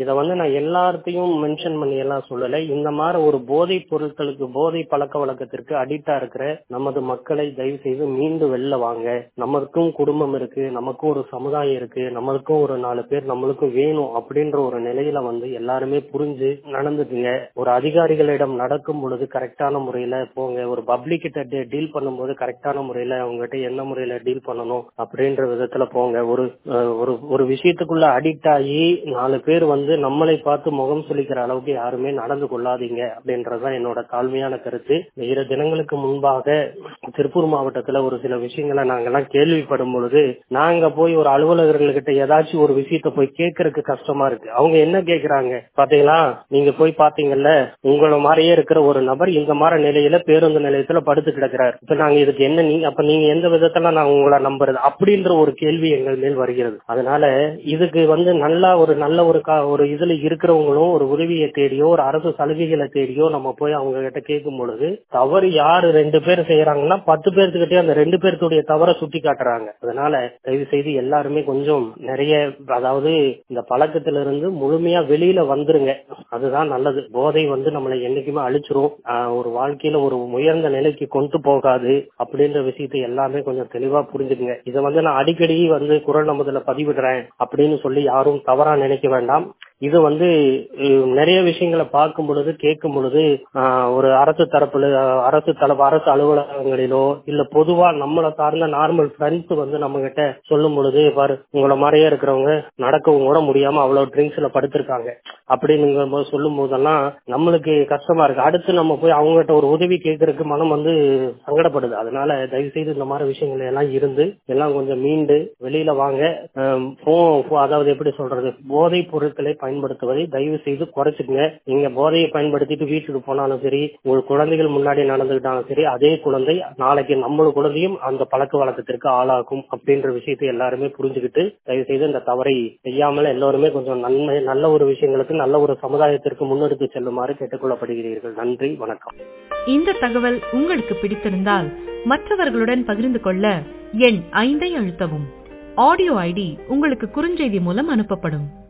இதை வந்து நான் எல்லார்த்தையும் மென்ஷன் பண்ணி எல்லாம் சொல்லலை இந்த மாதிரி ஒரு போதை பொருட்களுக்கு போதை பழக்க வழக்கத்திற்கு அடிக்டா இருக்கிற நமது மக்களை தயவு செய்து மீண்டு வெளில வாங்க நமக்கும் குடும்பம் இருக்கு நமக்கும் ஒரு சமுதாயம் இருக்கு நம்மளுக்கும் ஒரு நாலு பேர் நம்மளுக்கும் வேணும் அப்படின்ற ஒரு நிலையில வந்து எல்லாருமே புரிஞ்சு நடந்துக்குங்க ஒரு அதிகாரிகளிடம் நடக்கும் பொழுது கரெக்டான முறையில போங்க ஒரு பப்ளிக் கிட்ட டீல் பண்ணும்போது கரெக்டான முறையில அவங்ககிட்ட என்ன முறையில டீல் பண்ணணும் அப்படின்ற விதத்துல போங்க ஒரு அஹ், ஒரு ஒரு விஷயத்துக்குள்ள அடிக்ட் ஆகி நாலு பேர் வந்து நம்மளை பார்த்து முகம் சுளிக்கிற அளவுக்கு யாருமே நடந்து கொள்ளாதீங்க அப்படின்றதுதான் என்னோட தாழ்மையான கருத்து இந்த இரு தினங்களுக்கு முன்பாக திருப்பூர் மாவட்டத்துல ஒரு சில விஷயங்களை நாங்கெல்லாம் கேள்விப்படும் பொழுது நாங்க போய் ஒரு அலுவலகர்கள்கிட்ட ஏதாச்சும் ஒரு விஷயத்த போய் கேட்கறதுக்கு கஷ்டமா இருக்கு அவங்க என்ன கேக்குறாங்க பாத்தீங்களா நீங்க போய் பாத்தீங்கல்ல உங்கள மாதிரியே இருக்கிற ஒரு நபர் இந்த மாதிரி நிலையில பேருந்து நிலையத்துல படுத்து கிடக்குறாரு இப்ப நாங்க இதுக்கு என்ன நீங்க அப்ப நீங்க எந்த விதத்துல நான் உங்களை நம்புறது அப்படின்ற ஒரு கேள்வி எங்கள் மேல் வருகிறது அதனால இதுக்கு வந்து நல்லா ஒரு நல்ல ஒரு கா- ஒரு இதுல இருக்கிறவங்களும் ஒரு உதவியை தேடியோ ஒரு அரசு சலுகைகளை தேடியோ நம்ம போய் அவங்க கிட்ட கேட்கும் பொழுது தவறு யாரு ரெண்டு பேர் செய்யறாங்கன்னா பத்து பேர்த்துக்கிட்டே அந்த ரெண்டு பேர்த்துடைய தவறை சுட்டி காட்டுறாங்க அதனால தயவு செய்து எல்லாருமே கொஞ்சம் நிறைய அதாவது இந்த பழக்கத்துல இருந்து முழுமையா வெளியில வந்துருங்க அதுதான் நல்லது போதை வந்து நம்மளை என்னைக்குமே அழிச்சிரும் ஆஹ் ஒரு வாழ்க்கையில ஒரு உயர்ந்த நிலைக்கு கொண்டு போகாது அப்படின்ற விஷயத்தை எல்லாமே கொஞ்சம் தெளிவா புரிஞ்சுக்குங்க இதை வந்து நான் அடிக்கடி வந்து குரல் நம்பதுல பதிவிடுறேன் அப்படின்னு சொல்லி யாரும் தவறா நினைக்க வேண்டாம் இது வந்து அஹ், நிறைய விஷயங்களை பார்க்கும் பொழுது கேட்கும் பொழுது ஆஹ், ஒரு அரசு தரப்புல அஹ், அரசு தரப்பு அரசு அலுவலகங்களிலோ இல்ல பொதுவா நம்மளை சார்ந்த நார்மல் ஃப்ரெண்ட்ஸ் வந்து நம்ம கிட்ட சொல்லும் பொழுது பாரு உங்களை மாதிரியே இருக்கிறவங்க நடக்கவும் கூட முடியாம அவ்வளவு ட்ரிங்க்ஸ்ல படுத்திருக்காங்க அப்படின்னு போது சொல்லும் போதெல்லாம் நம்மளுக்கு கஷ்டமா இருக்கு அடுத்து நம்ம போய் அவங்ககிட்ட ஒரு உதவி கேட்கறதுக்கு மனம் வந்து சங்கடப்படுது அதனால தயவு செய்து இந்த மாதிரி விஷயங்கள் எல்லாம் இருந்து எல்லாம் கொஞ்சம் மீண்டு வெளியில வாங்க ஆம், போ- போ- அதாவது எப்படி சொல்றது போதைப் பொருட்களை பயன்படுத்துவதை தயவு செய்து குறைச்சுக்குங்க நீங்க போதையை பயன்படுத்திட்டு வீட்டுக்கு போனாலும் சரி உங்க குழந்தைகள் முன்னாடி நடந்துகிட்டாலும் சரி அதே குழந்தை நாளைக்கு நம்மளோட குழந்தையும் அந்த பழக்க வழக்கத்திற்கு ஆளாக்கும் அப்படின்ற விஷயத்தை எல்லாருமே புரிஞ்சுக்கிட்டு தயவு செய்து இந்த தவறை செய்யாமல் எல்லோருமே கொஞ்சம் நன்மை நல்ல ஒரு விஷயங்களுக்கு நல்ல ஒரு சமுதாயத்திற்கு முன்னெடுத்து செல்லுமாறு கேட்டுக்கொள்ளப்படுகிறீர்கள் நன்றி வணக்கம் இந்த தகவல் உங்களுக்கு பிடித்திருந்தால் மற்றவர்களுடன் பகிர்ந்து கொள்ள எண் ஐந்தை அழுத்தவும் ஆடியோ ஐடி உங்களுக்கு குறுஞ்செய்தி மூலம் அனுப்பப்படும்